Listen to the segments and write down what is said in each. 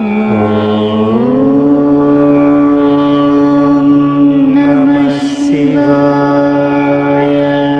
నమః శివాయ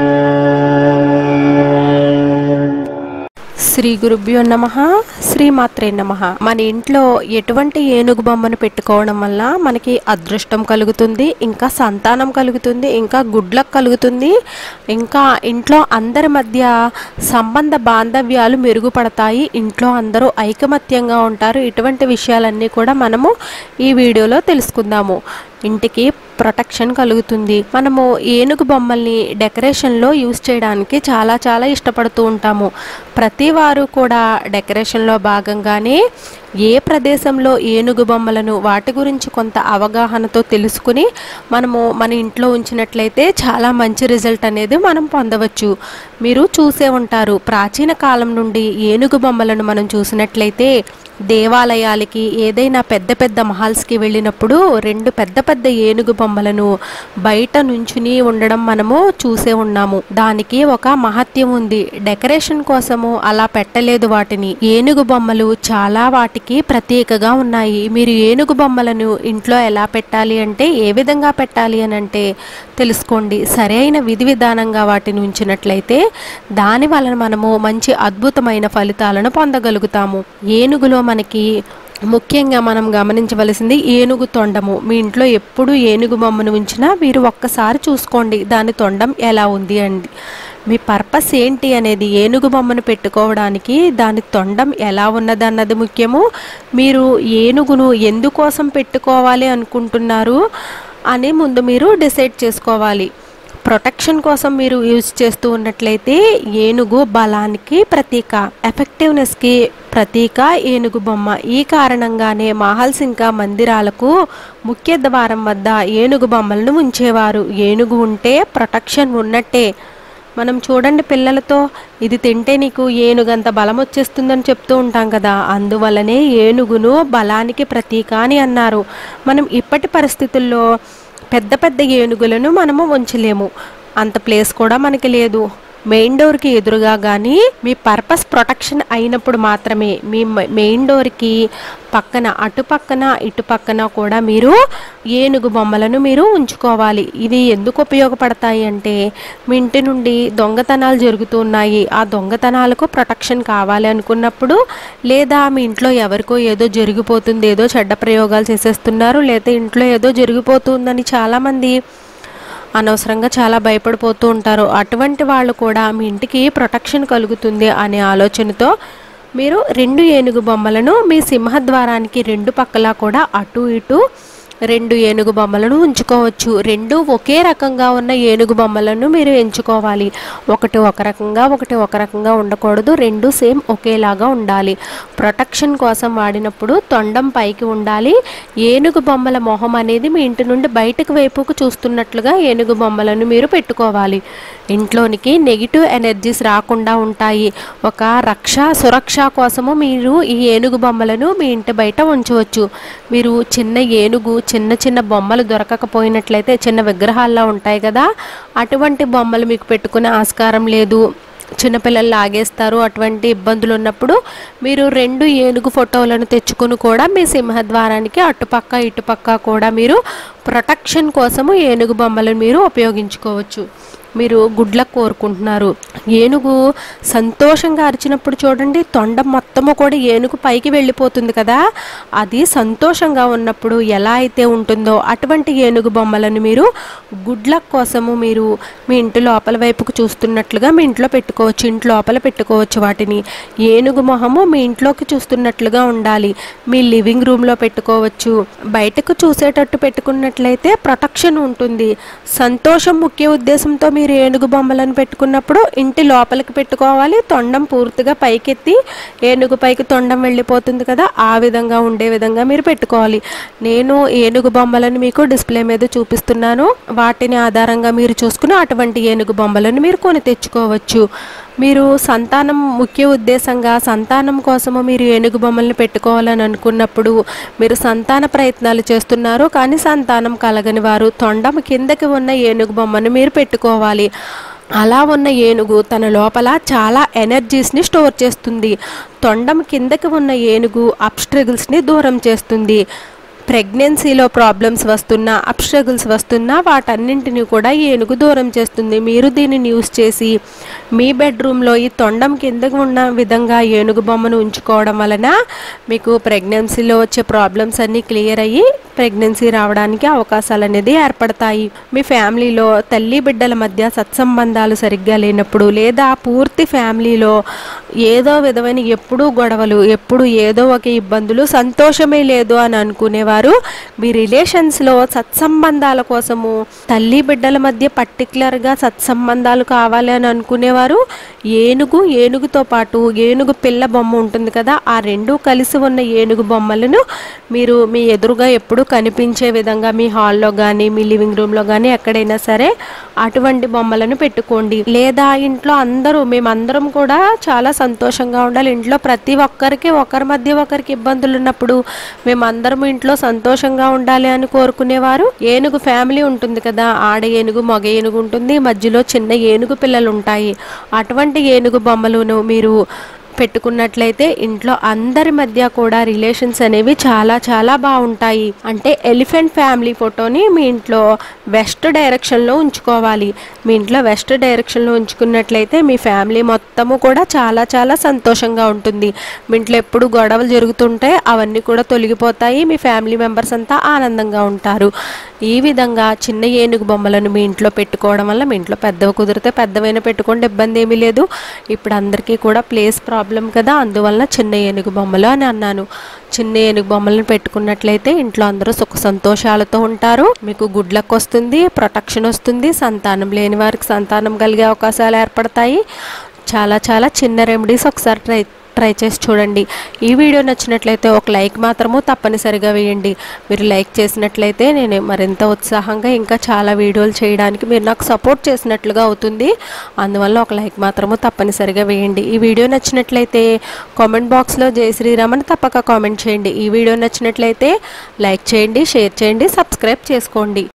శ్రీ గురుభ్యో నమ శ్రీమాత్రే నమ మన ఇంట్లో ఎటువంటి ఏనుగు బొమ్మను పెట్టుకోవడం వల్ల మనకి అదృష్టం కలుగుతుంది ఇంకా సంతానం కలుగుతుంది ఇంకా గుడ్లకు కలుగుతుంది ఇంకా ఇంట్లో అందరి మధ్య సంబంధ బాంధవ్యాలు మెరుగుపడతాయి ఇంట్లో అందరూ ఐకమత్యంగా ఉంటారు ఇటువంటి విషయాలన్నీ కూడా మనము ఈ వీడియోలో తెలుసుకుందాము ఇంటికి ప్రొటెక్షన్ కలుగుతుంది మనము ఏనుగు బొమ్మల్ని డెకరేషన్లో యూస్ చేయడానికి చాలా చాలా ఇష్టపడుతూ ఉంటాము ప్రతి వారు కూడా డెకరేషన్లో భాగంగానే ఏ ప్రదేశంలో ఏనుగు బొమ్మలను వాటి గురించి కొంత అవగాహనతో తెలుసుకుని మనము మన ఇంట్లో ఉంచినట్లయితే చాలా మంచి రిజల్ట్ అనేది మనం పొందవచ్చు మీరు చూసే ఉంటారు ప్రాచీన కాలం నుండి ఏనుగు బొమ్మలను మనం చూసినట్లయితే దేవాలయాలకి ఏదైనా పెద్ద పెద్ద మహల్స్కి వెళ్ళినప్పుడు రెండు పెద్ద పెద్ద ఏనుగు బొమ్మలను బయట నుంచుని ఉండడం మనము చూసే ఉన్నాము దానికి ఒక మహత్యం ఉంది డెకరేషన్ కోసము అలా పెట్టలేదు వాటిని ఏనుగు బొమ్మలు చాలా వాటికి ప్రత్యేకగా ఉన్నాయి మీరు ఏనుగు బొమ్మలను ఇంట్లో ఎలా పెట్టాలి అంటే ఏ విధంగా పెట్టాలి అని అంటే తెలుసుకోండి సరైన విధి విధానంగా వాటిని ఉంచినట్లయితే దాని వలన మనము మంచి అద్భుతమైన ఫలితాలను పొందగలుగుతాము ఏనుగులో మనకి ముఖ్యంగా మనం గమనించవలసింది ఏనుగు తొండము మీ ఇంట్లో ఎప్పుడు ఏనుగు బొమ్మను ఉంచినా మీరు ఒక్కసారి చూసుకోండి దాని తొండం ఎలా ఉంది అండి మీ పర్పస్ ఏంటి అనేది ఏనుగు బొమ్మను పెట్టుకోవడానికి దాని తొండం ఎలా ఉన్నది అన్నది ముఖ్యము మీరు ఏనుగును ఎందుకోసం పెట్టుకోవాలి అనుకుంటున్నారు అని ముందు మీరు డిసైడ్ చేసుకోవాలి ప్రొటెక్షన్ కోసం మీరు యూజ్ చేస్తూ ఉన్నట్లయితే ఏనుగు బలానికి ప్రతీక ఎఫెక్టివ్నెస్కి ప్రతీక ఏనుగు బొమ్మ ఈ కారణంగానే మహల్స్ ఇంకా మందిరాలకు ముఖ్య ద్వారం వద్ద ఏనుగు బొమ్మలను ఉంచేవారు ఏనుగు ఉంటే ప్రొటెక్షన్ ఉన్నట్టే మనం చూడండి పిల్లలతో ఇది తింటే నీకు ఏనుగంత బలం వచ్చేస్తుందని చెప్తూ ఉంటాం కదా అందువల్లనే ఏనుగును బలానికి ప్రతీక అని అన్నారు మనం ఇప్పటి పరిస్థితుల్లో పెద్ద పెద్ద ఏనుగులను మనము ఉంచలేము అంత ప్లేస్ కూడా మనకి లేదు మెయిన్ డోర్కి ఎదురుగా కానీ మీ పర్పస్ ప్రొటెక్షన్ అయినప్పుడు మాత్రమే మీ మ- మెయిన్ డోర్కి పక్కన అటు పక్కన ఇటు పక్కన కూడా మీరు ఏనుగు బొమ్మలను మీరు ఉంచుకోవాలి ఇవి ఎందుకు ఉపయోగపడతాయి అంటే మీ ఇంటి నుండి దొంగతనాలు జరుగుతున్నాయి ఆ దొంగతనాలకు ప్రొటెక్షన్ కావాలి అనుకున్నప్పుడు లేదా మీ ఇంట్లో ఎవరికో ఏదో జరిగిపోతుంది ఏదో చెడ్డ ప్రయోగాలు చేసేస్తున్నారు లేదా ఇంట్లో ఏదో జరిగిపోతుందని చాలామంది అనవసరంగా చాలా భయపడిపోతూ ఉంటారు అటువంటి వాళ్ళు కూడా మీ ఇంటికి ప్రొటెక్షన్ కలుగుతుంది అనే ఆలోచనతో మీరు రెండు ఏనుగు బొమ్మలను మీ సింహద్వారానికి రెండు పక్కలా కూడా అటు ఇటు రెండు ఏనుగు బొమ్మలను ఉంచుకోవచ్చు రెండు ఒకే రకంగా ఉన్న ఏనుగు బొమ్మలను మీరు ఎంచుకోవాలి ఒకటి ఒక రకంగా ఒకటి ఒక రకంగా ఉండకూడదు రెండు సేమ్ ఒకేలాగా ఉండాలి ప్రొటెక్షన్ కోసం వాడినప్పుడు తొండం పైకి ఉండాలి ఏనుగు బొమ్మల మొహం అనేది మీ ఇంటి నుండి బయటకు వైపుకు చూస్తున్నట్లుగా ఏనుగు బొమ్మలను మీరు పెట్టుకోవాలి ఇంట్లోనికి నెగిటివ్ ఎనర్జీస్ రాకుండా ఉంటాయి ఒక రక్ష సురక్ష కోసము మీరు ఈ ఏనుగు బొమ్మలను మీ ఇంటి బయట ఉంచవచ్చు మీరు చిన్న ఏనుగు చిన్న చిన్న బొమ్మలు దొరకకపోయినట్లయితే చిన్న విగ్రహాల్లో ఉంటాయి కదా అటువంటి బొమ్మలు మీకు పెట్టుకునే ఆస్కారం లేదు చిన్నపిల్లలు లాగేస్తారు అటువంటి ఇబ్బందులు ఉన్నప్పుడు మీరు రెండు ఏనుగు ఫోటోలను తెచ్చుకుని కూడా మీ సింహద్వారానికి అటుపక్క ఇటుపక్క కూడా మీరు ప్రొటెక్షన్ కోసము ఏనుగు బొమ్మలను మీరు ఉపయోగించుకోవచ్చు మీరు గుడ్లకు కోరుకుంటున్నారు ఏనుగు సంతోషంగా అరిచినప్పుడు చూడండి తొండం మొత్తము కూడా ఏనుగు పైకి వెళ్ళిపోతుంది కదా అది సంతోషంగా ఉన్నప్పుడు ఎలా అయితే ఉంటుందో అటువంటి ఏనుగు బొమ్మలను మీరు గుడ్లక్ కోసము మీరు మీ ఇంటి లోపల వైపుకు చూస్తున్నట్లుగా మీ ఇంట్లో పెట్టుకోవచ్చు ఇంటి లోపల పెట్టుకోవచ్చు వాటిని ఏనుగు మొహము మీ ఇంట్లోకి చూస్తున్నట్లుగా ఉండాలి మీ లివింగ్ రూమ్లో పెట్టుకోవచ్చు బయటకు చూసేటట్టు పెట్టుకున్నట్లయితే ప్రొటెక్షన్ ఉంటుంది సంతోషం ముఖ్య ఉద్దేశంతో మీరు ఏనుగు బొమ్మలను పెట్టుకున్నప్పుడు ఇంటి లోపలికి పెట్టుకోవాలి తొండం పూర్తిగా పైకెత్తి ఏనుగు పైకి తొండం వెళ్ళిపోతుంది కదా ఆ విధంగా ఉండే విధంగా మీరు పెట్టుకోవాలి నేను ఏనుగు బొమ్మలను మీకు డిస్ప్లే మీద చూపిస్తున్నాను వాటిని ఆధారంగా మీరు చూసుకుని అటువంటి ఏనుగు బొమ్మలను మీరు కొని తెచ్చుకోవచ్చు మీరు సంతానం ముఖ్య ఉద్దేశంగా సంతానం కోసము మీరు ఏనుగు బొమ్మల్ని పెట్టుకోవాలని అనుకున్నప్పుడు మీరు సంతాన ప్రయత్నాలు చేస్తున్నారు కానీ సంతానం కలగని వారు తొండం కిందకి ఉన్న ఏనుగు బొమ్మను మీరు పెట్టుకోవాలి అలా ఉన్న ఏనుగు తన లోపల చాలా ఎనర్జీస్ని స్టోర్ చేస్తుంది తొండం కిందకి ఉన్న ఏనుగు అబ్స్ట్రగుల్స్ని దూరం చేస్తుంది ప్రెగ్నెన్సీలో ప్రాబ్లమ్స్ వస్తున్నా అబ్స్ట్రగుల్స్ వస్తున్నా వాటన్నింటిని కూడా ఏనుగు దూరం చేస్తుంది మీరు దీన్ని యూస్ చేసి మీ బెడ్రూమ్లో ఈ తొండం కిందకు ఉన్న విధంగా ఏనుగు బొమ్మను ఉంచుకోవడం వలన మీకు ప్రెగ్నెన్సీలో వచ్చే ప్రాబ్లమ్స్ అన్నీ క్లియర్ అయ్యి ప్రెగ్నెన్సీ రావడానికి అవకాశాలు అనేది ఏర్పడతాయి మీ ఫ్యామిలీలో తల్లి బిడ్డల మధ్య సత్సంబంధాలు సరిగ్గా లేనప్పుడు లేదా పూర్తి ఫ్యామిలీలో ఏదో విధమైన ఎప్పుడూ గొడవలు ఎప్పుడు ఏదో ఒక ఇబ్బందులు సంతోషమే లేదు అని అనుకునేవారు మీ రిలేషన్స్లో సత్సంబంధాల కోసము తల్లి బిడ్డల మధ్య పర్టికులర్గా సత్సంబంధాలు కావాలి అని అనుకునేవారు ఏనుగు ఏనుగుతో పాటు ఏనుగు పిల్ల బొమ్మ ఉంటుంది కదా ఆ రెండు కలిసి ఉన్న ఏనుగు బొమ్మలను మీరు మీ ఎదురుగా ఎప్పుడు కనిపించే విధంగా మీ హాల్లో కానీ మీ లివింగ్ రూమ్లో కానీ ఎక్కడైనా సరే అటువంటి బొమ్మలను పెట్టుకోండి లేదా ఇంట్లో అందరూ మేమందరం కూడా చాలా సంతోషంగా ఉండాలి ఇంట్లో ప్రతి ఒక్కరికి ఒకరి మధ్య ఒకరికి ఇబ్బందులు ఉన్నప్పుడు మేమందరం ఇంట్లో సంతోషంగా ఉండాలి అని కోరుకునేవారు ఏనుగు ఫ్యామిలీ ఉంటుంది కదా ఆడ ఏనుగు మగ ఏనుగు ఉంటుంది మధ్యలో చిన్న ఏనుగు పిల్లలు ఉంటాయి అటువంటి ఏనుగు బొమ్మలను మీరు పెట్టుకున్నట్లయితే ఇంట్లో అందరి మధ్య కూడా రిలేషన్స్ అనేవి చాలా చాలా బాగుంటాయి అంటే ఎలిఫెంట్ ఫ్యామిలీ ఫోటోని మీ ఇంట్లో వెస్ట్ డైరెక్షన్లో ఉంచుకోవాలి మీ ఇంట్లో వెస్ట్ డైరెక్షన్లో ఉంచుకున్నట్లయితే మీ ఫ్యామిలీ మొత్తము కూడా చాలా చాలా సంతోషంగా ఉంటుంది మీ ఇంట్లో ఎప్పుడు గొడవలు జరుగుతుంటే అవన్నీ కూడా తొలగిపోతాయి మీ ఫ్యామిలీ మెంబర్స్ అంతా ఆనందంగా ఉంటారు ఈ విధంగా చిన్న ఏనుగు బొమ్మలను మీ ఇంట్లో పెట్టుకోవడం వల్ల మీ ఇంట్లో పెద్దవి కుదిరితే పెద్దవైన పెట్టుకోండి ఇబ్బంది ఏమీ లేదు ఇప్పుడు అందరికీ కూడా ప్లేస్ ప్రాబ్లం కదా అందువల్ల చిన్న ఏనుగు బొమ్మలు అని అన్నాను చిన్న ఏనుగు బొమ్మలను పెట్టుకున్నట్లయితే ఇంట్లో అందరూ సుఖ సంతోషాలతో ఉంటారు మీకు గుడ్ లక్ వస్తుంది ప్రొటెక్షన్ వస్తుంది సంతానం లేని వారికి సంతానం కలిగే అవకాశాలు ఏర్పడతాయి చాలా చాలా చిన్న రెమెడీస్ ఒకసారి ట్రై ట్రై చేసి చూడండి ఈ వీడియో నచ్చినట్లయితే ఒక లైక్ మాత్రము తప్పనిసరిగా వేయండి మీరు లైక్ చేసినట్లయితే నేను మరింత ఉత్సాహంగా ఇంకా చాలా వీడియోలు చేయడానికి మీరు నాకు సపోర్ట్ చేసినట్లుగా అవుతుంది అందువల్ల ఒక లైక్ మాత్రము తప్పనిసరిగా వేయండి ఈ వీడియో నచ్చినట్లయితే కామెంట్ బాక్స్లో జై శ్రీరామ్ అని తప్పక కామెంట్ చేయండి ఈ వీడియో నచ్చినట్లయితే లైక్ చేయండి షేర్ చేయండి సబ్స్క్రైబ్ చేసుకోండి